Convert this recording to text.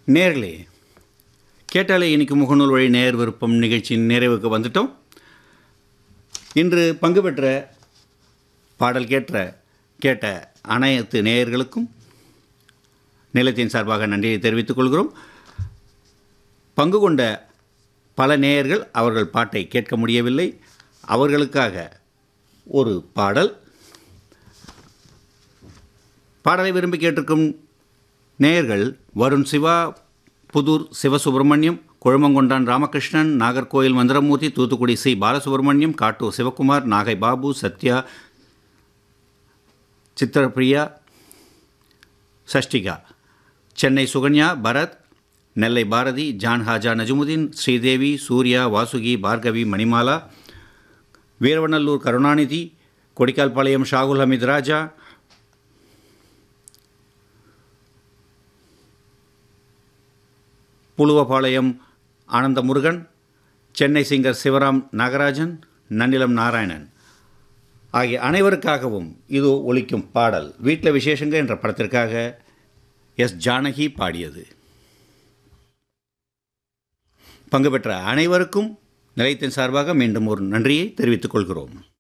நேர்களே கேட்டாலே இன்னைக்கு முகநூல் வழி நேர் விருப்பம் நிகழ்ச்சியின் நிறைவுக்கு வந்துட்டோம் இன்று பங்கு பெற்ற பாடல் கேட்ட கேட்ட அனைத்து நேயர்களுக்கும் நிலையத்தின் சார்பாக நன்றியை தெரிவித்துக் கொள்கிறோம் பங்கு கொண்ட பல நேயர்கள் அவர்கள் பாட்டை கேட்க முடியவில்லை அவர்களுக்காக ஒரு பாடல் பாடலை விரும்பி கேட்டிருக்கும் நேயர்கள் Varun Siva Pudur Sivasubramaniam Kozhumangondan Ramakrishnan Nagercoil Mandiramoorthy Thoothukudi C Balasubramaniam Kattur Sivakumar Nagai Babu Sathya Chithrapriya Sashtika Chennai Sukanya Bharath Nellai Bharathi John Haja Najamudeen Sridevi Surya Vasuki Bhargavi Manimala Veeravanallur Karunanidhi Kodikkalpalayam Shahul Hameed Raja Puluvapalayam Anandha Murugan Chennai singer Sivaram Nagarajan Nannilam Narayanan ஆகிய அனைவருக்காகவும் இது ஒலிக்கும் பாடல் வீட்டில் விசேஷங்க என்ற படத்திற்காக எஸ் ஜானகி பாடியது பங்கு பெற்ற அனைவருக்கும் நிலையத்தின் சார்பாக மீண்டும் ஒரு நன்றியை தெரிவித்துக் கொள்கிறோம்